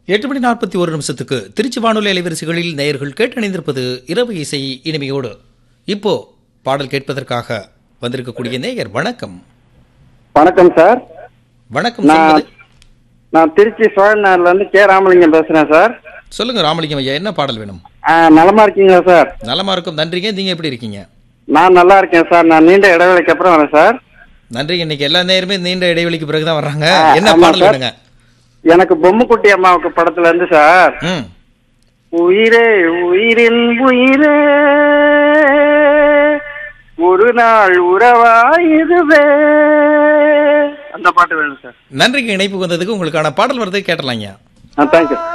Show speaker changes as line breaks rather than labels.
எட்டு மணி நாற்பத்தி ஒரு நிமிஷத்துக்கு திருச்சி வானொலி அலைவரிசைகளில் நேயர்கள் கேட்டணிந்திருப்பது இரவு இசை இனிமையோடு இப்போ பாடல் கேட்பதற்காக வந்திருக்கக்கூடிய நேயர் வணக்கம்
வணக்கம் சார்
வணக்கம்
நான்
சொல்வது
நான் திருச்சி சோழநாடுல இருந்து கே ராமலிங்கம் பேசுறேன் சார்
சொல்லுங்க ராமலிங்கம் ஐயா என்ன பாடல் வேணும்
ஆ, நலமா இருக்கீங்களா சார்
நலமா இருக்கும் நன்றிங்க நீங்க எப்படி இருக்கீங்க
நான் நல்லா இருக்கேன் சார் நான் நீண்ட இடைவேளைக்கு அப்புறம் வரேன் சார்
நன்றிங்க இன்னைக்கு எல்லா நேரமே நீண்ட இடைவெளிக்கு பிறகுதான் வர்றாங்க
ஆ,
என்ன
ஆமா
பாடல்
சார்.
வேணுங்க
எனக்கு பொம்முக்குட்டி அம்மாவுக்கு படத்துல இருந்து சார்
ம்
உயிரே உயிரின் உயிரே ஒரு நாள் உறவா இதுவே அந்த பாட்டு வேணும் சார்
நன்றிங்க இணைப்பு வந்ததுக்கு உங்களுக்கான பாடல் வரதை கேட்டலாங்க
ஆ தேங்க்யூ